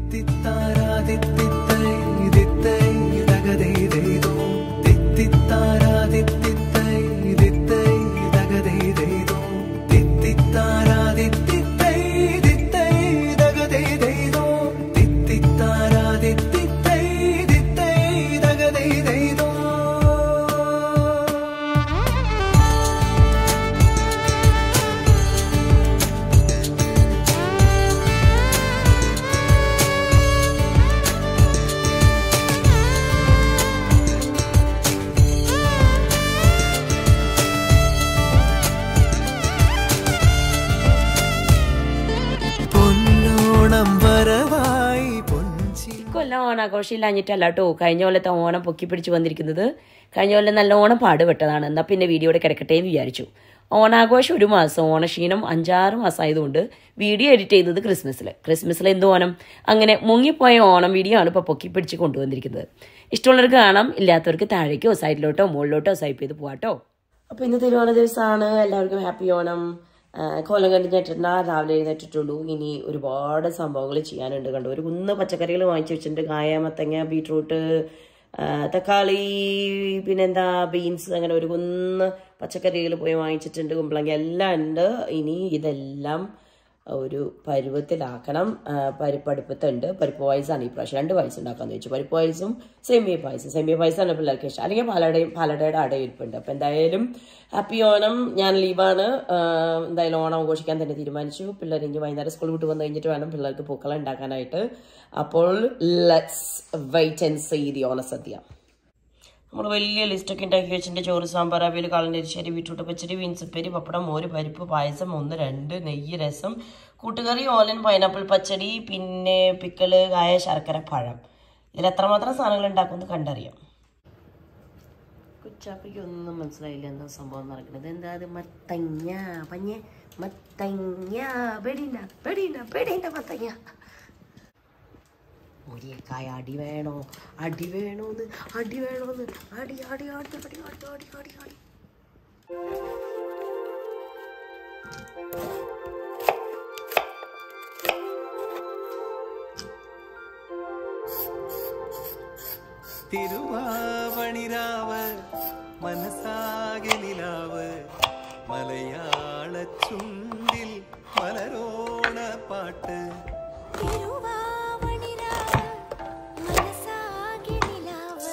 പൊന്നോണം വരവായി പൊഞ്ചി ഇക്കൊല്ലം ഓണാഘോഷമില്ലാഞ്ഞിട്ടല്ല കേട്ടോ കഴിഞ്ഞ കൊല്ലത്തെ ഓണം പൊക്കി പിടിച്ച് വന്നിരിക്കുന്നത് കഴിഞ്ഞ കൊല്ലം നല്ല ഓണം പാടുപെട്ടതാണ് എന്നാൽ പിന്നെ വീഡിയോയുടെ കിടക്കട്ടെ എന്ന് വിചാരിച്ചു ഓണാഘോഷം ഒരു മാസം ഓണക്ഷീണം അഞ്ചാറ് മാസം ആയതുകൊണ്ട് വീഡിയോ എഡിറ്റ് ചെയ്തത് ക്രിസ്മസിൽ ക്രിസ്മസിൽ എന്ത് ഓണം അങ്ങനെ മുങ്ങിപ്പോയ ഓണം വീഡിയോ ആണ് ഇപ്പോൾ പൊക്കി പിടിച്ച് കൊണ്ടുവന്നിരിക്കുന്നത് ഇഷ്ടമുള്ളവർക്ക് കാണാം ഇല്ലാത്തവർക്ക് താഴേക്കോ സൈഡിലോട്ടോ മുകളിലോട്ടോ സൈപ്പ് ചെയ്ത് പോവാട്ടോ അപ്പോൾ ഇന്ന് തിരുവോണ ദിവസമാണ് എല്ലാവർക്കും ഹാപ്പി ഓണം ആ, കോലം കണ്ടിട്ടുണ്ടാ രാവിലെ എഴുന്നേറ്റിട്ടുള്ളൂ ഇനി ഒരുപാട് സംഭവങ്ങൾ ചെയ്യാനുണ്ട് കണ്ടു ഒരു കുന്ന് പച്ചക്കറികൾ വാങ്ങിച്ചു വെച്ചിട്ടുണ്ട് കായ മത്തങ്ങ ബീട്രൂട്ട് ആ, തക്കാളി പിന്നെന്താ ബീൻസ് അങ്ങനെ ഒരു കുന്ന് പച്ചക്കറികൾ പോയി വാങ്ങിച്ചിട്ടുണ്ട് കുമ്പളങ്ങ എല്ലാം ഉണ്ട് ഇനി ഇതെല്ലാം ഒരു പരുവത്തിലാക്കണം ആ, പരിപ്പ് അടുപ്പത്തുണ്ട് പരിപ്പ് പായസമാണ് ഈ പ്രാവശ്യം രണ്ട് പായസം ഉണ്ടാക്കാന്ന് വെച്ചു പരിപ്പ് പായസം സെമിയ പായസം സെമിയ പായസമാണ് പിള്ളേർക്ക് ഇഷ്ടം അല്ലെങ്കിൽ പാലടയും പാലടയുടെ അടയിരിപ്പുണ്ട് അപ്പം എന്തായാലും ഹാപ്പി ഓണം ഞാൻ ലീവാണ് ആ, എന്തായാലും ഓണം ആഘോഷിക്കാൻ തന്നെ തീരുമാനിച്ചു പിള്ളേർ ഇനി വൈകുന്നേരം സ്കൂൾ വിട്ട് വന്നു കഴിഞ്ഞിട്ട് വേണം പിള്ളേർക്ക് പൂക്കളം ഉണ്ടാക്കാനായിട്ട് അപ്പോൾ let's wait and see the ഓണസദ്യ നമ്മൾ വലിയ ലിസ്റ്റൊക്കെ ഉണ്ടാക്കി വെച്ചിട്ടുണ്ട് ചോറ് സാമ്പാർ അവിയൽ കളനെരിശ്ശേരി ബീട്രൂട്ട് പച്ചടി ബീൻസ് ഉപ്പേരി പപ്പടം മോര് പരിപ്പ് പായസം ഒന്ന് രണ്ട് നെയ്യ് രസം കൂട്ടുകറി ഓലൻ പൈനാപ്പിൾ പച്ചടി പിന്നെ പിക്കല് കായ ശർക്കര പഴം ഇതിൽ എത്രമാത്രം സാധനങ്ങൾ ഉണ്ടാക്കുമെന്ന് കണ്ടറിയാം കുച്ചാപ്പിക്ക് ഒന്നും മനസ്സിലായില്ല എന്താ സംഭവം നടക്കുന്നത് എന്താ അത് മത്തങ്ങ പഞ്ഞ മത്തങ്ങ പെടിണ്ട പെടിണ്ട പെടിണ്ട മത്തങ്ങ മുരിയക്കായ അടി വേണോ അടി വേണോന്ന് അടി വേണോന്ന് അടി അടി അടി അടി അടി അടി അടി അടി തിരുവാവണിരാവ് മനസ്സാകെ നിലാവ് മലയാള ചുണ്ടിൽ മലരോണ പാട്ട് തിരുവാവണിരാവ് മനസാകെ നിലാവ്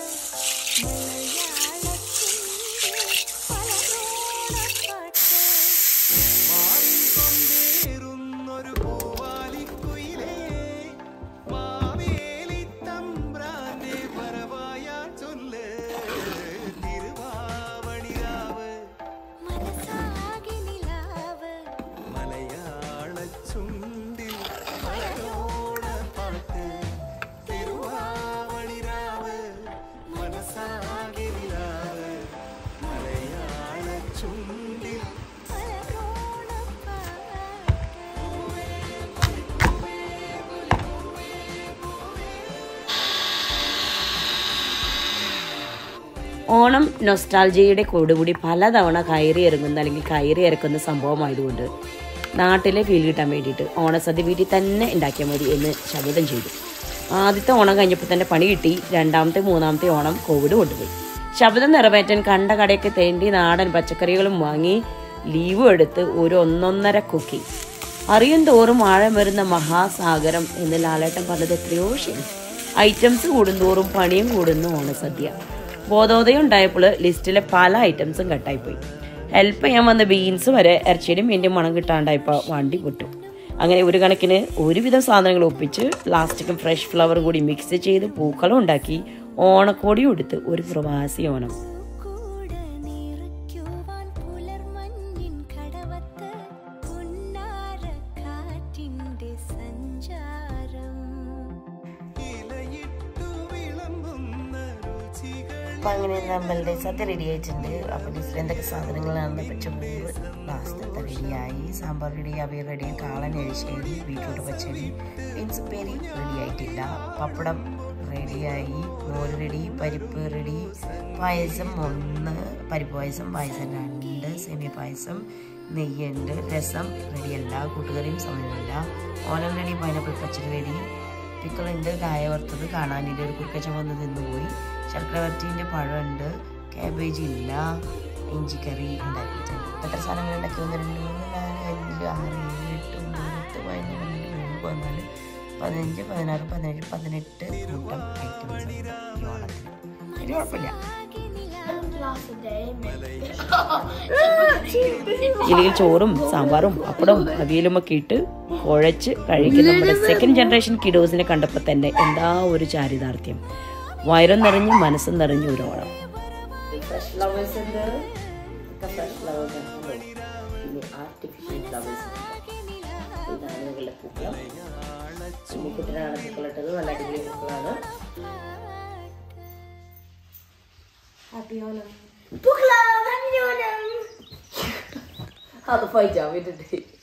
മലയാളത്തിൻ്റെ പലരോണപ്പാട്ട് മാറിക്കൊണ്ടേറുന്നൊരു പൂവാലിക്കുയിലേ മാവേലി തമ്പ്രാന്റെ വരവായ ചൊല്ല് തിരുവാവണിരാവ് മനസാകെ നിലാവ് മലയാള ചുണ്ടിൽ മലരോണ പാട്ട് തിരുവാവണിരാവ് മനസ്സാകെ നിലാവ് മലയാള ചുണ്ടിൽ ഓണം നൊസ്റ്റാൾജിയയുടെ കൂടുകൂടി പലതവണ കയറി ഇറങ്ങുന്ന അല്ലെങ്കിൽ കയറി ഇറക്കുന്ന സംഭവമായതുകൊണ്ട് നാട്ടിലെ ഫീൽ കിട്ടാൻ വേണ്ടിയിട്ട് ഓണസദ്യ വീട്ടിൽ തന്നെ ഉണ്ടാക്കിയാൽ മതി എന്ന് ശപഥം ചെയ്തു ആദ്യത്തെ ഓണം കഴിഞ്ഞപ്പോൾ തന്നെ പണി കിട്ടി രണ്ടാമത്തെ മൂന്നാമത്തെ ഓണം കോവിഡ് കൊണ്ടുപോയി ശബ്ദം നിറവേറ്റാൻ കണ്ട കടയൊക്കെ തേണ്ടി നാടൻ പച്ചക്കറികളും വാങ്ങി ലീവും എടുത്ത് ഒരു ഒന്നൊന്നര കുക്കി അറിയും തോറും ആഴം വരുന്ന മഹാസാഗരം എന്ന് ലാലേട്ടൻ പറഞ്ഞത് എത്രയോ ശരി ഐറ്റംസ് കൂടുന്തോറും പണിയും കൂടുന്നു ഓണസദ്യ ബോധോദയം ഉണ്ടായപ്പോൾ ലിസ്റ്റിലെ പല ഐറ്റംസും കട്ടായിപ്പോയി ഹെൽപ്പ് ചെയ്യാൻ വന്ന ബീൻസ് വരെ ഇറച്ചിയുടെയും മീൻ്റെ മണം കിട്ടാണ്ടായപ്പോൾ വണ്ടി പൊട്ടു അങ്ങനെ ഒരു കണക്കിന് ഒരുവിധം സാധനങ്ങൾ ഒപ്പിച്ച് പ്ലാസ്റ്റിക്കും ഫ്രഷ് ഫ്ലവറും കൂടി മിക്സ് ചെയ്ത് പൂക്കളം ഉണ്ടാക്കി ഓണക്കോടി കൊടുത്ത് ഒരു പ്രവാസി ഓണം കൂടെ നിറയ്ക്കുവാൻ പുലർമഞ്ഞിൻ കടവത്ത് പുന്നാരക്കാറ്റിൻ്റെ സഞ്ചാരം ഇലയിട്ടു വിളമ്പുന്ന രുചികൾ അപ്പം അങ്ങനെ നമ്മളുടെ സദ്യ റെഡി ആയിട്ടുണ്ട് അപ്പം ലിസ്റ്റിൽ എന്തൊക്കെ സാധനങ്ങളാണെന്ന് പച്ചമൂറ് ലാസ്റ്റത്തെ റെഡിയായി സാമ്പാർ റെഡി അവി റെഡി കാളൻ എരിശ്ശേരി ബീട്രൂട്ട് പച്ചടി ബീൻസ് പേരി റെഡി ആയിട്ടില്ല പപ്പടം റെഡിയായി മോര് റെഡി പരിപ്പ് റെഡി പായസം ഒന്ന് പരിപ്പ് പായസം പായസം രണ്ട് സെമി പായസം നെയ്യുണ്ട് രസം റെഡിയല്ല കൂട്ടുകറിയും സമയമല്ല ഓലം റെഡി പൈനാപ്പിൾ പച്ചടി റെഡി പിക്കളുണ്ട് കായ വറുത്തത് കാണാനില്ല ഒരു കുറുക്കച്ചൻ വന്ന് നിന്ന് പോയി ശർക്കര വരട്ടീൻ്റെ പഴമുണ്ട് കാബേജ് ഇല്ല ഇഞ്ചിക്കറി ഉണ്ടാക്കിയിട്ടുണ്ട് എത്ര സാധനങ്ങൾ ഉണ്ടാക്കി ഒന്ന് രണ്ട് മൂന്ന് നാല് അഞ്ച് ആറ് ഏഴ് എട്ട് ഒമ്പത് പത്ത് പതിനൊന്ന് പന്ത്രണ്ട് പതിമൂന്ന് പതിനാല് പതിനഞ്ച് പതിനാറ് പതിനേഴ് പതിനെട്ട് കൂട്ടം ഐറ്റംസ് ഉണ്ട് ഈ ഓണത്തിന് ഒരു കുഴപ്പമില്ല ഇതിൽ ചോറും സാമ്പാറും പപ്പടവും അവിയലും ഒക്കെ ഇട്ട് കുഴച്ച് കഴിക്കുന്ന നമ്മുടെ സെക്കൻഡ് ജനറേഷൻ കിഡോസിനെ കണ്ടപ്പോൾ തന്നെ എന്താ ഒരു ചാരിതാർത്ഥ്യം വയറും നിറഞ്ഞ് മനസ്സും നിറഞ്ഞ ഒരു ഓണം ഫ്രഷ് ഫ്ലവേഴ്സ് ഉണ്ട് ഫ്രഷ് ഫ്ലവേഴ്സ് പിന്നെ ആർട്ടിഫിഷ്യൽ ഫ്ലവേഴ്സ് ഇതാണ് നിങ്ങളുടെ പൂക്കളം കുട്ടിനാണ് പൂക്കളിട്ടത് നല്ല അടിപൊളി പൂക്കളാണ് ഹാപ്പി ഓണം പൂക്കളം ഹാപ്പി ഓണം അത് ഫൈറ്റ് ആവിട്ടുണ്ട്